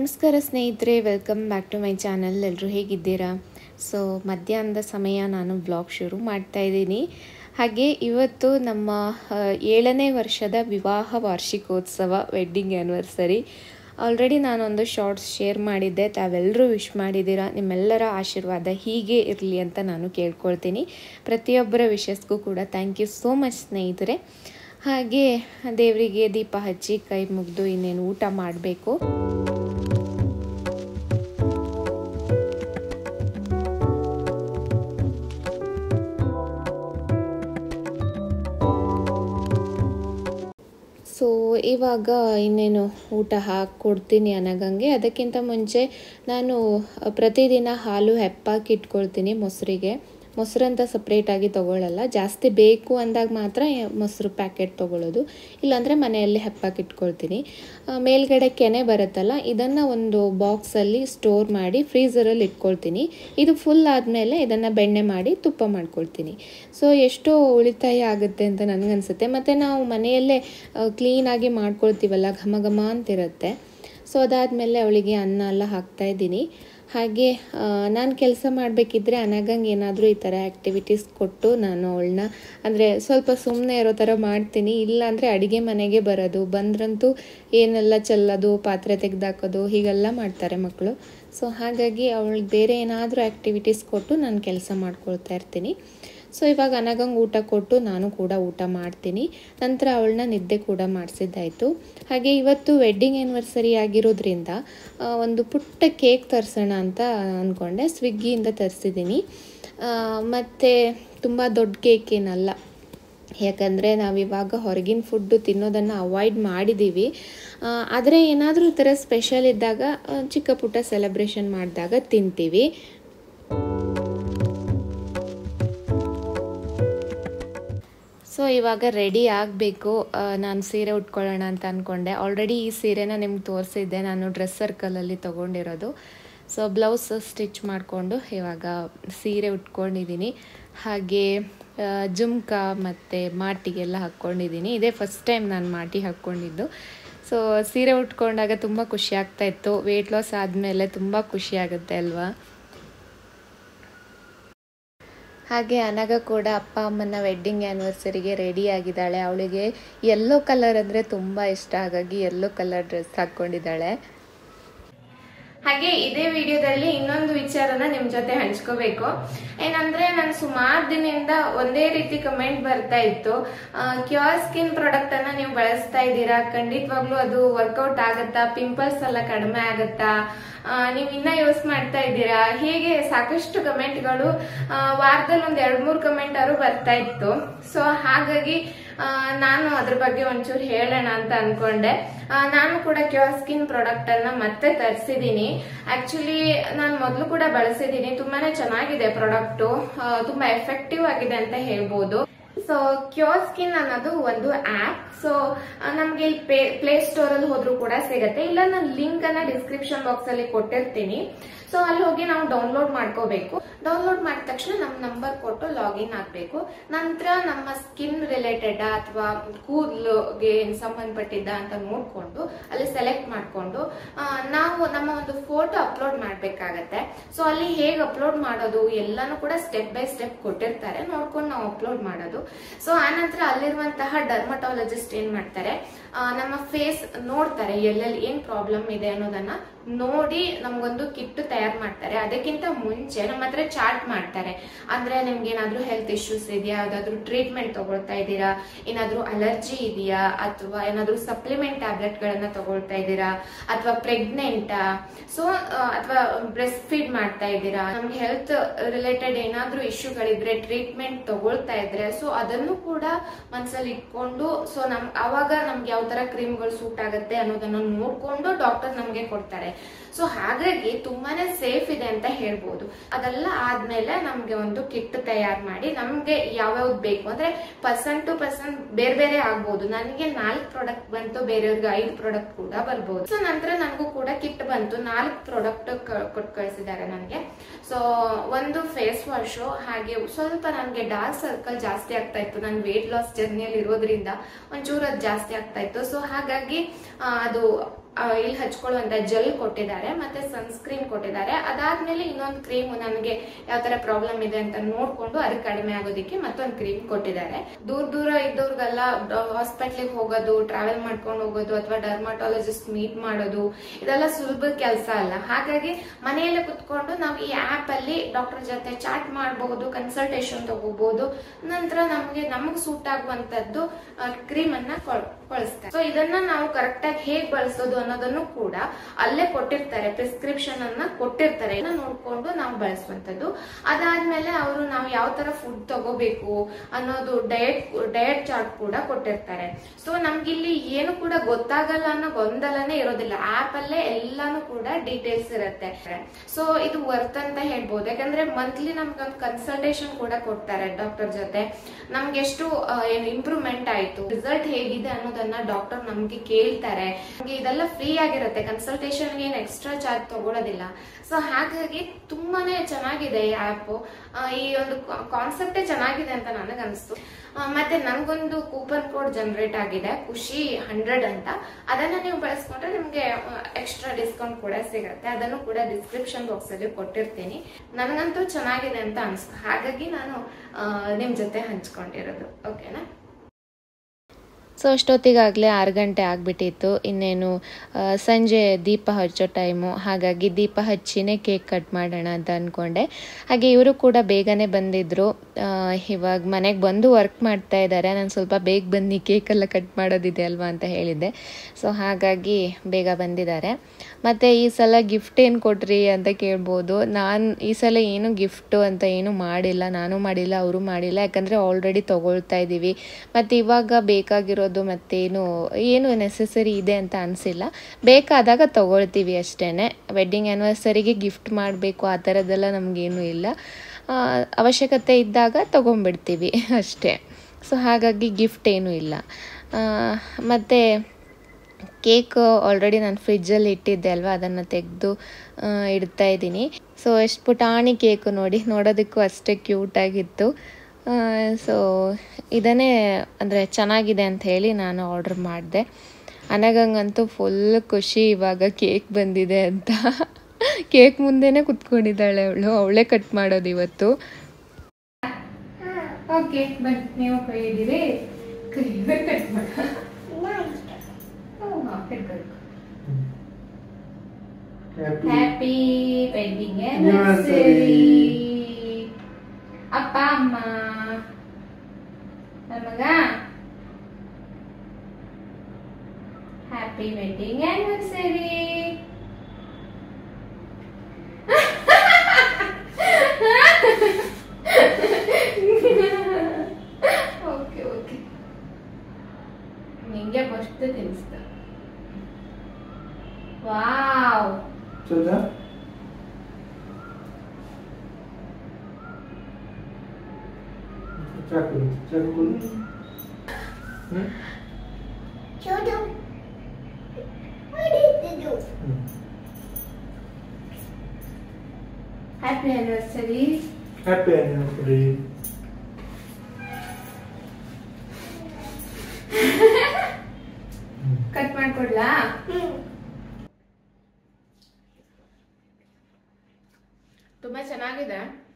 ನಮಸ್ಕಾರ ಸ್ನೇಹಿತರೆ welcome back to my channel ಎಲ್ಲರೂ ಹೇಗಿದ್ದೀರಾ ಸೊ ಮಧ್ಯಾಹ್ನದ ಸಮಯ ನಾನು ಬ್ಲಾಗ್ ಶುರು ಮಾಡ್ತಾ ಇದ್ದೀನಿ ಹಾಗೆ ಇವತ್ತು ನಮ್ಮ ಆ, ಏಳನೇ ವರ್ಷದ ವಿವಾಹ ವಾರ್ಷಿಕೋತ್ಸವ ವೆಡ್ಡಿಂಗ್ ಆ್ಯನಿವರ್ಸರಿ ಆಲ್ರೆಡಿ ನಾನೊಂದು ಶಾರ್ಟ್ಸ್ ಶೇರ್ ಮಾಡಿದ್ದೆ ತಾವೆಲ್ಲರೂ ವಿಶ್ ಮಾಡಿದ್ದೀರಾ ನಿಮ್ಮೆಲ್ಲರ ಆಶೀರ್ವಾದ ಹೀಗೆ ಇರಲಿ ಅಂತ ನಾನು ಕೇಳ್ಕೊಳ್ತೀನಿ ಪ್ರತಿಯೊಬ್ಬರ ವಿಶಸ್ಗೂ ಕೂಡ ಥ್ಯಾಂಕ್ ಯು ಸೋ ಮಚ್ ಸ್ನೇಹಿತರೆ ಹಾಗೆ ದೇವರಿಗೆ ದೀಪ ಹಚ್ಚಿ ಕೈ ಮುಗಿದು ಇನ್ನೇನು ಊಟ ಮಾಡಬೇಕು ಸೊ ಇವಾಗ ಇನ್ನೇನು ಊಟ ಹಾಕ್ಕೊಡ್ತೀನಿ ಅನಗಂಗೆ ಅದಕ್ಕಿಂತ ಮುಂಚೆ ನಾನು ಪ್ರತಿದಿನ ಹಾಲು ಹೆಪ್ಪಾಕಿ ಇಟ್ಕೊಳ್ತೀನಿ ಮೊಸರಿಗೆ ಮೊಸರಂತ ಸಪ್ರೇಟಾಗಿ ತೊಗೊಳ್ಳಲ್ಲ ಜಾಸ್ತಿ ಬೇಕು ಅಂದಾಗ ಮಾತ್ರ ಮೊಸರು ಪ್ಯಾಕೆಟ್ ತೊಗೊಳ್ಳೋದು ಇಲ್ಲಾಂದರೆ ಮನೆಯಲ್ಲಿ ಹೆಪ್ಪಾಕಿ ಇಟ್ಕೊಳ್ತೀನಿ ಆ, ಮೇಲ್ಗಡೆ ಕೆನೆ ಬರುತ್ತಲ್ಲ ಇದನ್ನು ಒಂದು ಬಾಕ್ಸಲ್ಲಿ ಸ್ಟೋರ್ ಮಾಡಿ ಫ್ರೀಝರಲ್ಲಿ ಇಟ್ಕೊಳ್ತೀನಿ ಇದು ಫುಲ್ ಆದಮೇಲೆ ಇದನ್ನು ಬೆಣ್ಣೆ ಮಾಡಿ ತುಪ್ಪ ಮಾಡ್ಕೊಳ್ತೀನಿ ಸೊ ಎಷ್ಟೋ ಉಳಿತಾಯ ಆಗುತ್ತೆ ಅಂತ ನನಗನ್ಸುತ್ತೆ ಮತ್ತು ನಾವು ಮನೆಯಲ್ಲೇ ಕ್ಲೀನಾಗಿ ಮಾಡ್ಕೊಳ್ತೀವಲ್ಲ ಘಮ ಘಮ ಅಂತಿರುತ್ತೆ ಸೊ ಅದಾದಮೇಲೆ ಅವಳಿಗೆ ಅನ್ನ ಎಲ್ಲ ಹಾಕ್ತಾ ಇದ್ದೀನಿ ಹಾಗೆ ನಾನು ಕೆಲಸ ಮಾಡಬೇಕಿದ್ರೆ ಅನಗಂಗೆ ಏನಾದರೂ ಈ ಥರ ಆ್ಯಕ್ಟಿವಿಟೀಸ್ ಕೊಟ್ಟು ನಾನು ಅವಳನ್ನ ಅಂದರೆ ಸ್ವಲ್ಪ ಸುಮ್ಮನೆ ಇರೋ ಥರ ಮಾಡ್ತೀನಿ ಇಲ್ಲಾಂದರೆ ಅಡುಗೆ ಮನೆಗೆ ಬರೋದು ಬಂದ್ರಂತೂ ಏನೆಲ್ಲ ಚೆಲ್ಲೋದು ಪಾತ್ರೆ ತೆಗೆದಾಕೋದು ಹೀಗೆಲ್ಲ ಮಾಡ್ತಾರೆ ಮಕ್ಕಳು ಸೊ ಹಾಗಾಗಿ ಅವಳಿಗೆ ಬೇರೆ ಏನಾದರೂ ಆ್ಯಕ್ಟಿವಿಟೀಸ್ ಕೊಟ್ಟು ನಾನು ಕೆಲಸ ಮಾಡ್ಕೊಳ್ತಾ ಇರ್ತೀನಿ ಸೊ ಇವಾಗ ಅನಗಂಗೆ ಊಟ ಕೊಟ್ಟು ನಾನು ಕೂಡ ಊಟ ಮಾಡ್ತೀನಿ ನಂತರ ಅವಳನ್ನ ನಿದ್ದೆ ಕೂಡ ಮಾಡಿಸಿದ್ದಾಯಿತು ಹಾಗೆ ಇವತ್ತು ವೆಡ್ಡಿಂಗ್ ಆ್ಯನಿವರ್ಸರಿ ಆಗಿರೋದ್ರಿಂದ ಆ, ಒಂದು ಪುಟ್ಟ ಕೇಕ್ ತರಿಸೋಣ ಅಂತ ಅಂದ್ಕೊಂಡೆ ಸ್ವಿಗ್ಗಿಯಿಂದ ತರಿಸಿದ್ದೀನಿ ಮತ್ತು ತುಂಬ ದೊಡ್ಡ ಕೇಕ್ ಏನಲ್ಲ ಯಾಕಂದರೆ ನಾವಿವಾಗ ಹೊರಗಿನ ಫುಡ್ಡು ತಿನ್ನೋದನ್ನು ಅವಾಯ್ಡ್ ಮಾಡಿದ್ದೀವಿ ಆದರೆ ಏನಾದರೂ ಈ ಥರ ಸ್ಪೆಷಲ್ ಇದ್ದಾಗ ಆ, ಚಿಕ್ಕ ಪುಟ್ಟ ಸೆಲೆಬ್ರೇಷನ್ ಮಾಡಿದಾಗ ತಿಂತೀವಿ ಸೊ ಇವಾಗ ರೆಡಿ ಆಗಬೇಕು ನಾನು ಸೀರೆ ಉಟ್ಕೊಳ್ಳೋಣ ಅಂತ ಅಂದ್ಕೊಂಡೆ ಆಲ್ರೆಡಿ ಈ ಸೀರೆನ ನಿಮ್ಗೆ ತೋರಿಸಿದ್ದೆ ನಾನು ಡ್ರೆಸ್ ಸರ್ಕಲಲ್ಲಿ ತೊಗೊಂಡಿರೋದು ಸೊ ಬ್ಲೌಸ್ ಸ್ಟಿಚ್ ಮಾಡಿಕೊಂಡು ಇವಾಗ ಸೀರೆ ಉಟ್ಕೊಂಡಿದ್ದೀನಿ ಹಾಗೆ ಆ, ಜುಮ್ಕ ಮತ್ತು ಮಾಟಿಗೆಲ್ಲ ಹಾಕ್ಕೊಂಡಿದ್ದೀನಿ ಇದೇ ಫಸ್ಟ್ ಟೈಮ್ ನಾನು ಮಾಟಿ ಹಾಕ್ಕೊಂಡಿದ್ದು ಸೊ ಸೀರೆ ಉಟ್ಕೊಂಡಾಗ ತುಂಬ ಖುಷಿ ಆಗ್ತಾ ಇತ್ತು ವೆಯ್ಟ್ ಲಾಸ್ ಆದಮೇಲೆ ತುಂಬ ಖುಷಿ ಆಗುತ್ತೆ ಅಲ್ವಾ ಹಾಗೆ ಅನಗ ಕೂಡ ಅಪ್ಪ ಅಮ್ಮನ ವೆಡ್ಡಿಂಗ್ ಆ್ಯನಿವರ್ಸರಿಗೆ ರೆಡಿ ಆಗಿದ್ದಾಳೆ ಅವಳಿಗೆ ಯೆಲ್ಲೋ ಕಲರ್ ಅಂದರೆ ತುಂಬ ಇಷ್ಟ ಹಾಗಾಗಿ ಯೆಲ್ಲೋ ಕಲರ್ ಡ್ರೆಸ್ ಹಾಕ್ಕೊಂಡಿದ್ದಾಳೆ ಹಾಗೆ ಇದೇ ವಿಡಿಯೋದಲ್ಲಿ ಇನ್ನೊಂದು ವಿಚಾರನ ನಿಮ್ ಜೊತೆ ಹಂಚ್ಕೋಬೇಕು ಏನಂದ್ರೆ ನಾನು ಸುಮಾರು ದಿನದಿಂದ ಒಂದೇ ರೀತಿ ಕಮೆಂಟ್ ಬರ್ತಾ ಇತ್ತು ಕ್ಯೂರ್ ಸ್ಕಿನ್ ಪ್ರಾಡಕ್ಟ್ ಅನ್ನ ನೀವು ಬಳಸ್ತಾ ಇದ್ದೀರಾ ಖಂಡಿತವಾಗ್ಲೂ ಅದು ವರ್ಕೌಟ್ ಆಗತ್ತಾ ಪಿಂಪಲ್ಸ್ ಎಲ್ಲ ಕಡಿಮೆ ಆಗತ್ತಾ ಆ, ನೀವ್ ಇನ್ನ ಯೂಸ್ ಮಾಡ್ತಾ ಇದ್ದೀರಾ ಹೀಗೆ ಸಾಕಷ್ಟು ಕಮೆಂಟ್ಗಳು ವಾರದಲ್ಲಿ ಒಂದ್ ಎರಡ್ ಮೂರ್ ಕಮೆಂಟ್ ಅವರು ಬರ್ತಾ ಇತ್ತು ಸೊ ಹಾಗಾಗಿ ಆ, ನಾನು ಅದ್ರ ಬಗ್ಗೆ ಒಂಚೂರು ಹೇಳೋಣ ಅಂತ ಅನ್ಕೊಂಡೆ ಆ, ನಾನು ಕೂಡ ಕ್ಯೂರ್ ಸ್ಕಿನ್ ಪ್ರಾಡಕ್ಟ್ ಅನ್ನ ಮತ್ತೆ ತರಿಸಿದೀನಿ ಆಕ್ಚುಲಿ ನಾನು ಮೊದಲು ಕೂಡ ಬಳಸಿದೀನಿ ತುಂಬಾನೇ ಚೆನ್ನಾಗಿದೆ ಪ್ರಾಡಕ್ಟ್ ತುಂಬಾ ಎಫೆಕ್ಟಿವ್ ಆಗಿದೆ ಅಂತ ಹೇಳ್ಬೋದು ಸೊ ಕ್ಯೂರ್ ಸ್ಕಿನ್ ಅನ್ನೋದು ಒಂದು ಆಪ್ ಸೊ ನಮ್ಗೆ ಇಲ್ಲಿ ಪ್ಲೇ ಸ್ಟೋರ್ ಅಲ್ಲಿ ಹೋದ್ರೂ ಕೂಡ ಸಿಗತ್ತೆ ಇಲ್ಲ ನಾನು ಲಿಂಕ್ ಅನ್ನ ಡಿಸ್ಕ್ರಿಪ್ಷನ್ ಬಾಕ್ಸ್ ಅಲ್ಲಿ ಕೊಟ್ಟಿರ್ತೀನಿ ಸೊ ಅಲ್ಲಿ ಹೋಗಿ ನಾವು ಡೌನ್ಲೋಡ್ ಮಾಡ್ಕೋಬೇಕು ಡೌನ್ಲೋಡ್ ಮಾಡಿದ ತಕ್ಷಣ ನಮ್ಮ ನಂಬರ್ ಕೊಟ್ಟು ಲಾಗಿನ್ ಆಗ್ಬೇಕು ನಂತರ ನಮ್ಮ ಸ್ಕಿನ್ ರಿಲೇಟೆಡ್ ಅಥವಾ ಕೂದಲುಗೆ ಸಂಬಂಧಪಟ್ಟಿದ್ದ ಅಂತ ನೋಡ್ಕೊಂಡು ಅಲ್ಲಿ ಸೆಲೆಕ್ಟ್ ಮಾಡ್ಕೊಂಡು ಆ, ನಾವು ನಮ್ಮ ಒಂದು ಫೋಟೋ ಅಪ್ಲೋಡ್ ಮಾಡ್ಬೇಕಾಗತ್ತೆ ಸೊ ಅಲ್ಲಿ ಹೇಗೆ ಅಪ್ಲೋಡ್ ಮಾಡೋದು ಎಲ್ಲಾನು ಕೂಡ ಸ್ಟೆಪ್ ಬೈ ಸ್ಟೆಪ್ ಕೊಟ್ಟಿರ್ತಾರೆ ನೋಡ್ಕೊಂಡು ನಾವು ಅಪ್ಲೋಡ್ ಮಾಡೋದು ಸೊ ಆನಂತರ ಅಲ್ಲಿರುವಂತಹ ಡರ್ಮಟಾಲಜಿಸ್ಟ್ ಏನ್ ಮಾಡ್ತಾರೆ ಆ, ನಮ್ಮ ಫೇಸ್ ನೋಡ್ತಾರೆ ಎಲ್ಲೆಲ್ಲಿ ಏನ್ ಪ್ರಾಬ್ಲಮ್ ಇದೆ ಅನ್ನೋದನ್ನ ನೋಡಿ ನಮ್ಗೊಂದು ಕಿಟ್ ತಯಾರು ಮಾಡ್ತಾರೆ ಅದಕ್ಕಿಂತ ಮುಂಚೆ ನಮ್ಮ ಹತ್ರ ಚಾರ್ಟ್ ಮಾಡ್ತಾರೆ ಅಂದ್ರೆ ನಿಮ್ಗೆ ಏನಾದ್ರೂ ಹೆಲ್ತ್ ಇಶ್ಯೂಸ್ ಇದೆಯಾ ಯಾವ್ದಾದ್ರು ಟ್ರೀಟ್ಮೆಂಟ್ ತಗೊಳ್ತಾ ಇದ್ದೀರಾ ಏನಾದ್ರೂ ಅಲರ್ಜಿ ಇದೆಯಾ ಅಥವಾ ಏನಾದ್ರೂ ಸಪ್ಲಿಮೆಂಟ್ ಟ್ಯಾಬ್ಲೆಟ್ ಗಳನ್ನ ತಗೊಳ್ತಾ ಇದ್ದೀರಾ ಅಥವಾ ಪ್ರೆಗ್ನೆಂಟಾ ಸೊ ಅಥವಾ ಬ್ರೆಸ್ಟ್ ಫೀಡ್ ಮಾಡ್ತಾ ಇದ್ದೀರಾ ನಮ್ಗೆ ಹೆಲ್ತ್ ರಿಲೇಟೆಡ್ ಏನಾದ್ರೂ ಇಶ್ಯೂಗಳಿದ್ರೆ ಟ್ರೀಟ್ಮೆಂಟ್ ತಗೊಳ್ತಾ ಇದ್ರೆ ಸೊ ಅದನ್ನು ಕೂಡ ಮನ್ಸಲ್ಲಿ ಇಟ್ಕೊಂಡು ಸೊ ನಮ್ ಅವಾಗ ನಮ್ಗೆ ಯಾವ ತರ ಕ್ರೀಮ್ಗಳು ಸೂಟ್ ಆಗುತ್ತೆ ಅನ್ನೋದನ್ನ ನೋಡ್ಕೊಂಡು ಡಾಕ್ಟರ್ ನಮ್ಗೆ ಕೊಡ್ತಾರೆ ಸೊ ಹಾಗಾಗಿ ತುಂಬಾನೇ ಸೇಫ್ ಇದೆ ಅಂತ ಹೇಳ್ಬೋದು ಅದೆಲ್ಲ ಆದ್ಮೇಲೆ ನಮ್ಗೆ ಒಂದು ಕಿಟ್ ತಯಾರು ಮಾಡಿ ನಮ್ಗೆ ಯಾವ್ಯಾವ್ದು ಬೇಕು ಅಂದ್ರೆ ಪರ್ಸನ್ ಟು ಪರ್ಸನ್ ಬೇರೆ ಬೇರೆ ಆಗ್ಬೋದು ನನಗೆ ನಾಲ್ಕು ಪ್ರಾಡಕ್ಟ್ ಬಂತು ಬೇರೆಯವ್ರಿಗೆ ಐದು ಪ್ರಾಡಕ್ಟ್ ಕೂಡ ಬರ್ಬೋದು ಸೊ ನಂತರ ನನಗೂ ಕೂಡ ಕಿಟ್ ಬಂತು ನಾಲ್ಕು ಪ್ರಾಡಕ್ಟ್ ಕೊಟ್ಟು ಕಳಿಸಿದ್ದಾರೆ ನನಗೆ ಸೊ ಒಂದು ಫೇಸ್ ವಾಶು ಹಾಗೆ ಸ್ವಲ್ಪ ನನಗೆ ಡಾರ್ಕ್ ಸರ್ಕಲ್ ಜಾಸ್ತಿ ಆಗ್ತಾ ಇತ್ತು ನಾನು ವೇಟ್ ಲಾಸ್ ಜರ್ನಿಯಲ್ಲಿ ಇರೋದ್ರಿಂದ ಒಂಚೂರು ಅದು ಜಾಸ್ತಿ ಆಗ್ತಾ ಇತ್ತು ಸೊ ಹಾಗಾಗಿ ಆ, ಅದು ಇಲ್ಲಿ ಹಚ್ಕೊಳ್ಳುವಂತ ಜೆಲ್ ಕೊಟ್ಟಿದ್ದಾರೆ ಮತ್ತೆ ಸನ್ಸ್ಕ್ರೀನ್ ಕೊಟ್ಟಿದ್ದಾರೆ ಅದಾದ್ಮೇಲೆ ಇನ್ನೊಂದು ಕ್ರೀಮ್ ನನಗೆ ಯಾವ ತರ ಪ್ರಾಬ್ಲಮ್ ಇದೆ ಅಂತ ನೋಡ್ಕೊಂಡು ಅದು ಕಡಿಮೆ ಆಗೋದಕ್ಕೆ ಮತ್ತೊಂದು ಕ್ರೀಮ್ ಕೊಟ್ಟಿದ್ದಾರೆ ದೂರ ದೂರ ಇದ್ದವ್ರಿಗೆಲ್ಲ ಹಾಸ್ಪಿಟ್ಲಿಗೆ ಹೋಗೋದು ಟ್ರಾವೆಲ್ ಮಾಡ್ಕೊಂಡು ಹೋಗೋದು ಅಥವಾ ಡರ್ಮಟಾಲಜಿಸ್ಟ್ ಮೀಟ್ ಮಾಡೋದು ಇದೆಲ್ಲ ಸುಲಭದ ಕೆಲಸ ಅಲ್ಲ ಹಾಗಾಗಿ ಮನೆಯಲ್ಲೇ ಕುತ್ಕೊಂಡು ನಾವು ಈ ಆಪ್ ಅಲ್ಲಿ ಡಾಕ್ಟರ್ ಜೊತೆ ಚಾಟ್ ಮಾಡಬಹುದು ಕನ್ಸಲ್ಟೇಷನ್ ತಗೋಬಹುದು ನಂತರ ನಮಗೆ ನಮಗೆ ಸೂಟ್ ಆಗುವಂತದ್ದು ಕ್ರೀಮ್ ಅನ್ನ ಕೊಳ್- ಕಳಿಸ್ತಾರೆ ಸೊ ಇದನ್ನ ನಾವು ಕರೆಕ್ಟ್ ಆಗಿ ಹೇಗ್ ಬಳಸೋದು ಅನ್ನೋದನ್ನು ಕೂಡ ಅಲ್ಲೇ ಕೊಟ್ಟಿರ್ತಾರೆ ಪ್ರಿಸ್ಕ್ರಿಪ್ಷನ್ ಅನ್ನ ಕೊಟ್ಟಿರ್ತಾರೆ ಇದನ್ನ ನೋಡ್ಕೊಂಡು ನಾವು ಬಳಸುವಂತದ್ದು ಅದಾದ್ಮೇಲೆ ಅವರು ನಾವು ಯಾವ ತರ ಫುಡ್ ತಗೋಬೇಕು ಅನ್ನೋದು ಡಯಟ್ ಡಯಟ್ ಚಾರ್ಟ್ ಕೂಡ ಕೊಟ್ಟಿರ್ತಾರೆ ಸೊ ನಮ್ಗಿಲ್ಲಿ ಏನು ಕೂಡ ಗೊತ್ತಾಗಲ್ಲ ಅನ್ನೋ ಗೊಂದಲನೇ ಇರೋದಿಲ್ಲ ಆಪ್ ಅಲ್ಲೇ ಎಲ್ಲಾನು ಕೂಡ ಡೀಟೇಲ್ಸ್ ಇರುತ್ತೆ ಸೊ ಇದು ವರ್ತ್ ಅಂತ ಹೇಳ್ಬೋದು ಯಾಕಂದ್ರೆ ಮಂತ್ಲಿ ನಮ್ಗೆ ಒಂದು ಕನ್ಸಲ್ಟೇಷನ್ ಕೂಡ ಕೊಡ್ತಾರೆ ಡಾಕ್ಟರ್ ಜೊತೆ ನಮ್ಗೆ ಎಷ್ಟು ಆ, ಏನು ಇಂಪ್ರೂವ್ಮೆಂಟ್ ಆಯ್ತು ರಿಸಲ್ಟ್ ಹೇಗಿದೆ ಅನ್ನೋದನ್ನ ಡಾಕ್ಟರ್ ನಮ್ಗೆ ಕೇಳ್ತಾರೆ ನಮ್ಗೆ ಇದೆಲ್ಲ ಫ್ರೀ ಆಗಿರುತ್ತೆ ಕನ್ಸಲ್ಟೇಷನ್ ಏನು ಎಕ್ಸ್ಟ್ರಾ ಚಾರ್ಜ್ ತಗೊಳ್ಳೋದಿಲ್ಲ ಸೊ ಹಾಗಾಗಿ ತುಂಬಾನೇ ಚೆನ್ನಾಗಿದೆ ಈ ಆಪ್ ಈ ಒಂದು ಕಾನ್ಸೆಪ್ಟೇ ಚೆನ್ನಾಗಿದೆ ಅಂತ ನನಗೆ ಅನಿಸ್ತು ಆ, ಮತ್ತೆ ನನಗೊಂದು ಕೂಪನ್ ಕೋಡ್ ಜನರೇಟ್ ಆಗಿದೆ ಖುಷಿ ಹಂಡ್ರೆಡ್ ಅಂತ ಅದನ್ನ ನೀವು ಬಳಸ್ಕೊಂಡ್ರೆ ನಿಮ್ಗೆ ಎಕ್ಸ್ಟ್ರಾ ಡಿಸ್ಕೌಂಟ್ ಕೂಡ ಸಿಗುತ್ತೆ ಅದನ್ನು ಕೂಡ ಡಿಸ್ಕ್ರಿಪ್ಷನ್ ಬಾಕ್ಸ್ ಅಲ್ಲಿ ಕೊಟ್ಟಿರ್ತೀನಿ ನನಗಂತೂ ಚೆನ್ನಾಗಿದೆ ಅಂತ ಅನ್ಸ್ತು ಹಾಗಾಗಿ ನಾನು ಆ, ನಿಮ್ ಜೊತೆ ಹಂಚ್ಕೊಂಡಿರೋದು ಓಕೆನಾ ಸೊ ಅಷ್ಟೊತ್ತಿಗಾಗಲೇ ಆರು ಗಂಟೆ ಆಗಿಬಿಟ್ಟಿತ್ತು ಇನ್ನೇನು ಆ, ಸಂಜೆ ದೀಪ ಹಚ್ಚೋ ಟೈಮು ಹಾಗಾಗಿ ದೀಪ ಹಚ್ಚಿನೇ ಕೇಕ್ ಕಟ್ ಮಾಡೋಣ ಅಂತ ಅಂದ್ಕೊಂಡೆ ಹಾಗೆ ಇವರು ಕೂಡ ಬೇಗನೆ ಬಂದಿದ್ದರು ಇವಾಗ ಮನೆಗೆ ಬಂದು ವರ್ಕ್ ಮಾಡ್ತಾ ಇದ್ದಾರೆ ನಾನು ಸ್ವಲ್ಪ ಬೇಗ ಬನ್ನಿ ಕೇಕೆಲ್ಲ ಕಟ್ ಮಾಡೋದಿದೆ ಅಲ್ವಾ ಅಂತ ಹೇಳಿದ್ದೆ ಸೊ ಹಾಗಾಗಿ ಬೇಗ ಬಂದಿದ್ದಾರೆ ಮತ್ತು ಈ ಸಲ ಗಿಫ್ಟ್ ಏನು ಕೊಟ್ರಿ ಅಂತ ಕೇಳ್ಬೋದು ನಾನು ಈ ಸಲ ಏನು ಗಿಫ್ಟು ಅಂತ ಏನು ಮಾಡಿಲ್ಲ ನಾನು ಮಾಡಿಲ್ಲ ಅವರು ಮಾಡಿಲ್ಲ ಯಾಕಂದರೆ ಆಲ್ರೆಡಿ ತೊಗೊಳ್ತಾ ಇದ್ದೀವಿ ಮತ್ತು ಇವಾಗ ಬೇಕಾಗಿರೋದು ಮತ್ತೇನು ಏನು ನೆಸೆಸರಿ ಇದೆ ಅಂತ ಅನಿಸಿಲ್ಲ ಬೇಕಾದಾಗ ತೊಗೊಳ್ತೀವಿ ಅಷ್ಟೇ ವೆಡ್ಡಿಂಗ್ ಆ್ಯನಿವರ್ಸರಿಗೆ ಗಿಫ್ಟ್ ಮಾಡಬೇಕು ಆ ಥರದ್ದೆಲ್ಲ ನಮಗೇನು ಇಲ್ಲ ಆ, ಅವಶ್ಯಕತೆ ಇದ್ದಾಗ ತೊಗೊಂಬಿಡ್ತೀವಿ ಅಷ್ಟೇ ಸೊ ಹಾಗಾಗಿ ಗಿಫ್ಟ್ ಏನೂ ಇಲ್ಲ ಮತ್ತು ಕೇಕ್ ಆಲ್ರೆಡಿ ನಾನು ಫ್ರಿಜ್ಜಲ್ಲಿ ಇಟ್ಟಿದ್ದೆ ಅಲ್ವಾ ಅದನ್ನು ತೆಗೆದು ಇಡ್ತಾ ಇದ್ದೀನಿ ಸೊ ಎಷ್ಟು ಪುಟಾಣಿ ಕೇಕು ನೋಡಿ ನೋಡೋದಕ್ಕೂ ಅಷ್ಟೇ ಕ್ಯೂಟಾಗಿತ್ತು ಸೊ ಇದನ್ನೇ ಅಂದರೆ ಚೆನ್ನಾಗಿದೆ ಅಂತ ಹೇಳಿ ನಾನು ಆರ್ಡ್ರ್ ಮಾಡಿದೆ ಅನಗಂಗಂತೂ ಫುಲ್ ಖುಷಿ ಇವಾಗ ಕೇಕ್ ಬಂದಿದೆ ಅಂತ ಕೇಕ್ ಮುಂದೆನೇ ಕುತ್ಕೊಂಡಿದ್ದಾಳೆ ಅವಳು ಅವಳೇ ಕಟ್ ಮಾಡೋದು ಇವತ್ತು ಓಕೆ ಬನ್ನಿ ನೀವು ಕೈ ಹಿಡೀರಿ ಕೈ ಕಟ್ ಮಾಡ ಹ್ಯಾಪಿ ವೆಡ್ಡಿಂಗ್ ಆನಿವರ್ಸರಿ ಅಪ್ಪ ಅಮ್ಮ ನನ್ನ ಮಗ happy wedding anniversary okay okay ನಿಂಗೆ ಫಸ್ಟ್ ತಿನ್ನಿಸ್ತ ವಾವ್ ಚೌದಾ ಚಾಕು ಚಾಕು hmm Chodo. What did you do? Hmm happy anniversary happy anniversary cut ಮಾಡ್ಕೊಡ್ಲಾ ತುಂಬಾ ಚೆನ್ನಾಗಿದೆ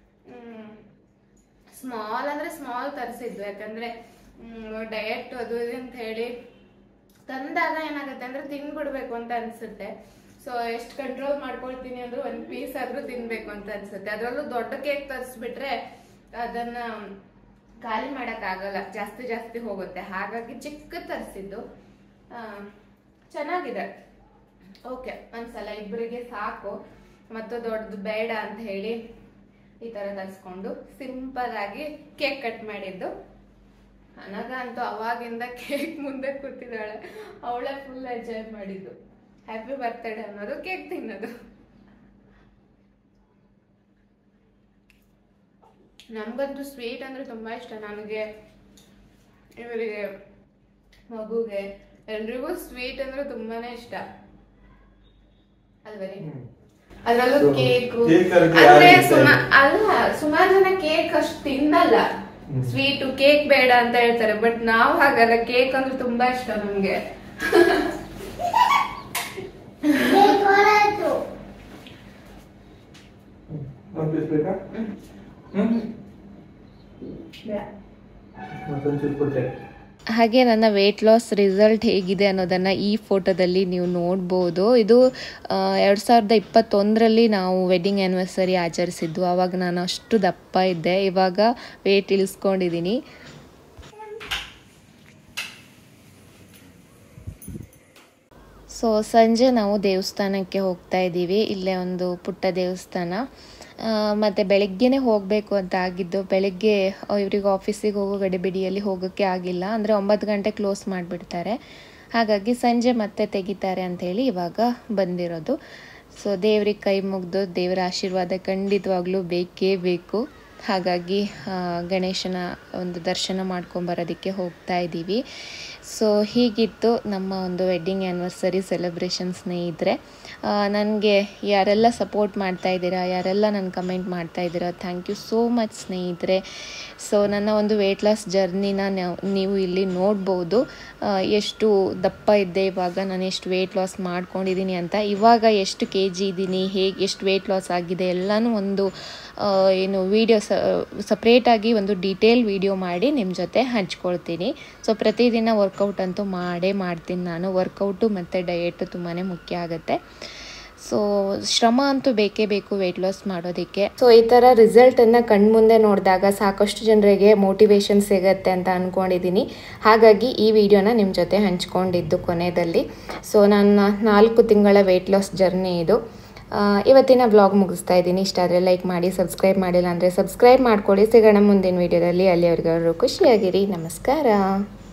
ಸ್ಮಾಲ್ ಅಂದ್ರೆ ಸ್ಮಾಲ್ ತರಿಸಿದ್ದು ಯಾಕಂದ್ರೆ ಡಯಟ್ ಅದು ಇದು ಅಂತ ಹೇಳಿ ತಂದಾಗ ಏನಾಗುತ್ತೆ ಅಂದ್ರೆ ತಿನ್ಬಿಡ್ಬೇಕು ಅಂತ ಅನ್ಸುತ್ತೆ ಸೊ ಎಷ್ಟು ಕಂಟ್ರೋಲ್ ಮಾಡ್ಕೊಳ್ತೀನಿ ಅಂದ್ರೆ ಒಂದ್ ಪೀಸ್ ಆದ್ರೂ ತಿನ್ಬೇಕು ಅಂತ ಅನ್ಸುತ್ತೆ ಅದ್ರಲ್ಲೂ ದೊಡ್ಡ ಕೇಕ್ ತರಿಸ್ಬಿಟ್ರೆ ಅದನ್ನ ಖಾಲಿ ಮಾಡಕ್ ಆಗಲ್ಲ ಜಾಸ್ತಿ ಜಾಸ್ತಿ ಹೋಗುತ್ತೆ ಹಾಗಾಗಿ ಚಿಕ್ಕ ತರಿಸಿದ್ದು ಚೆನ್ನಾಗಿದೆ ಓಕೆ ಒಂದ್ಸಲ ಇಬ್ಬರಿಗೆ ಸಾಕು ಮತ್ತು ದೊಡ್ಡದು ಬೇಡ ಅಂತ ಹೇಳಿ ಈ ತರ ತರಿಸ್ಕೊಂಡು ಸಿಂಪಲ್ ಆಗಿ ಕೇಕ್ ಕಟ್ ಮಾಡಿದ್ದು ಅನಗ ಅಂತೂ ಅವಾಗಿಂದ ಕೇಕ್ ಮುಂದೆ ಕೂತಿದ್ದಾಳೆ ಅವಳೇ ಫುಲ್ ಎಂಜಾಯ್ ಮಾಡಿದ್ದು ಹ್ಯಾಪಿ ಬರ್ತ್ಡೇ ಅನ್ನೋದು ಕೇಕ್ ತಿನ್ನೋದು ನಮ್ಗಂತೂ ಸ್ವೀಟ್ ಅಂದ್ರೆ ತುಂಬಾ ಇಷ್ಟ ನನಗೆ ಇವರಿಗೆ ಮಗುಗೆ ಎಲ್ರಿಗೂ ಸ್ವೀಟ್ ಅಂದ್ರೆ ತುಂಬಾನೇ ಇಷ್ಟ ಅಲ್ವರಿ ಅದ್ರಲ್ಲೂ So, ಕೇಕು cake ಅಲ್ಲಿ ಅಂದ್ರೆ ಯಾರು ಸುಮಾ ಇಷ್ಟ? ಅಲ್ಲ ಸುಮಾರು ಜನ ಕೇಕ್ ಅಷ್ಟು ತಿನ್ನಲ್ಲ ಹ್ಮ್. ಸ್ವೀಟು ಕೇಕ್ ಬೇಡ ಅಂತ ಹೇಳ್ತಾರೆ ಬಟ್ ನಾವು ಹಾಗಲ್ಲ ಕೇಕ್ ಅಂದ್ರೆ ತುಂಬಾ ಇಷ್ಟ ನಮ್ಗೆ ಕೊಡೋದು ಒಂದು ಪೀಸ್ ಬೇಕಾ ಹ್ಞೂ ಮತ್ತೊಂದು ಚೂರು ಕೊಟ್ಟೆ ಹಾಗೆ ನನ್ನ ವೆಯ್ಟ್ ಲಾಸ್ ರಿಸಲ್ಟ್ ಹೇಗಿದೆ ಅನ್ನೋದನ್ನು ಈ ಫೋಟೋದಲ್ಲಿ ನೀವು ನೋಡ್ಬೋದು ಇದು ಎರಡು ಸಾವಿರದ ಇಪ್ಪತ್ತೊಂದರಲ್ಲಿ ನಾವು ವೆಡ್ಡಿಂಗ್ ಆ್ಯನಿವರ್ಸರಿ ಆಚರಿಸಿದ್ದು ಆವಾಗ ನಾನು ಅಷ್ಟು ದಪ್ಪ ಇದ್ದೆ ಇವಾಗ ವೆಯ್ಟ್ ಇಳಿಸ್ಕೊಂಡಿದ್ದೀನಿ ಸೊ ಸಂಜೆ ನಾವು ದೇವಸ್ಥಾನಕ್ಕೆ ಹೋಗ್ತಾ ಇದ್ದೀವಿ ಇಲ್ಲೇ ಒಂದು ಪುಟ್ಟ ದೇವಸ್ಥಾನ ಆ, ಮತ್ತೆ ಬೆಳಗ್ಗೆನೇ ಹೋಗಬೇಕು ಅಂತ ಆಗಿದ್ದು ಬೆಳಗ್ಗೆ ಇವ್ರಿಗೆ ಆಫೀಸಿಗೆ ಹೋಗೋ ಗಡಿಬಿಡಿಯಲ್ಲಿ ಹೋಗೋಕ್ಕೆ ಆಗಿಲ್ಲ ಅಂದರೆ ಒಂಬತ್ತು ಗಂಟೆ ಕ್ಲೋಸ್ ಮಾಡಿಬಿಡ್ತಾರೆ ಹಾಗಾಗಿ ಸಂಜೆ ಮತ್ತೆ ತೆಗಿತಾರೆ ಅಂಥೇಳಿ ಇವಾಗ ಬಂದಿರೋದು ಸೊ ದೇವ್ರಿಗೆ ಕೈ ಮುಗಿದು ದೇವರ ಆಶೀರ್ವಾದ ಖಂಡಿತವಾಗ್ಲೂ ಬೇಕೇ ಬೇಕು ಹಾಗಾಗಿ ಆ, ಗಣೇಶನ ಒಂದು ದರ್ಶನ ಮಾಡ್ಕೊಂಬರೋದಕ್ಕೆ ಹೋಗ್ತಾ ಇದ್ದೀವಿ ಸೊ ಹೀಗಿತ್ತು ನಮ್ಮ ಒಂದು ವೆಡ್ಡಿಂಗ್ ಆ್ಯನಿವರ್ಸರಿ ಸೆಲೆಬ್ರೇಷನ್ ಸ್ನೇಹಿತರೆ ನನಗೆ ಯಾರೆಲ್ಲ ಸಪೋರ್ಟ್ ಮಾಡ್ತಾ ಇದ್ದೀರಾ ಯಾರೆಲ್ಲ ನನ್ನ ಕಮೆಂಟ್ ಮಾಡ್ತಾ ಇದ್ದೀರಾ ಥ್ಯಾಂಕ್ ಯು ಸೋ ಮಚ್ ಸ್ನೇಹಿತರೆ ಸೊ ನನ್ನ ಒಂದು ವೆಯ್ಟ್ ಲಾಸ್ ಜರ್ನಿನ ನೀವು ಇಲ್ಲಿ ನೋಡ್ಬೋದು ಆ, ಎಷ್ಟು ದಪ್ಪ ಇದ್ದೆ ಇವಾಗ ನಾನು ಎಷ್ಟು ವೆಯ್ಟ್ ಲಾಸ್ ಮಾಡ್ಕೊಂಡಿದ್ದೀನಿ ಅಂತ ಇವಾಗ ಎಷ್ಟು ಕೆ ಜಿ ಇದ್ದೀನಿ ಹೇಗೆ ಎಷ್ಟು ವೆಯ್ಟ್ ಲಾಸ್ ಆಗಿದೆ ಎಲ್ಲನೂ ಒಂದು ಆ, ಏನು ವೀಡಿಯೋ ಸಪ್ರೇಟಾಗಿ ಒಂದು ಡೀಟೇಲ್ ವಿಡಿಯೋ ಮಾಡಿ ನಿಮ್ಮ ಜೊತೆ ಹಂಚ್ಕೊಳ್ತೀನಿ ಸೊ ಪ್ರತಿದಿನ ವರ್ಕೌಟ್ ಅಂತೂ ಮಾಡೇ ಮಾಡ್ತೀನಿ ನಾನು ವರ್ಕೌಟು ಮತ್ತು ಡಯೆಟು ತುಂಬಾ ಮುಖ್ಯ ಆಗುತ್ತೆ ಸೊ ಶ್ರಮ ಅಂತೂ ಬೇಕೇ ಬೇಕು ವೆಯ್ಟ್ ಲಾಸ್ ಮಾಡೋದಕ್ಕೆ ಸೊ ಈ ಥರ ರಿಸಲ್ಟನ್ನು ಕಣ್ಮುಂದೆ ನೋಡಿದಾಗ ಸಾಕಷ್ಟು ಜನರಿಗೆ ಮೋಟಿವೇಶನ್ ಸಿಗತ್ತೆ ಅಂತ ಅಂದ್ಕೊಂಡಿದ್ದೀನಿ ಹಾಗಾಗಿ ಈ ವಿಡಿಯೋನ ನಿಮ್ಮ ಜೊತೆ ಹಂಚ್ಕೊಂಡಿದ್ದು ಕೊನೆಯಲ್ಲಿ ಸೊ ನನ್ನ ನಾಲ್ಕು ತಿಂಗಳ ವೆಯ್ಟ್ ಲಾಸ್ ಜರ್ನಿ ಇದು ಆ, ಇವತ್ತಿನ ಬ್ಲಾಗ್ ಮುಗಿಸ್ತಾ ಇದ್ದೀನಿ ಇಷ್ಟ ಆದರೆ ಲೈಕ್ ಮಾಡಿ ಸಬ್ಸ್ಕ್ರೈಬ್ ಮಾಡಿಲ್ಲ ಅಂದರೆ ಸಬ್ಸ್ಕ್ರೈಬ್ ಮಾಡ್ಕೊಳ್ಳಿ ಸಿಗೋಣ ಮುಂದಿನ ವೀಡಿಯೋದಲ್ಲಿ ಅಲ್ಲಿವರೆಗೂ ಖುಷಿಯಾಗಿರಿ ನಮಸ್ಕಾರ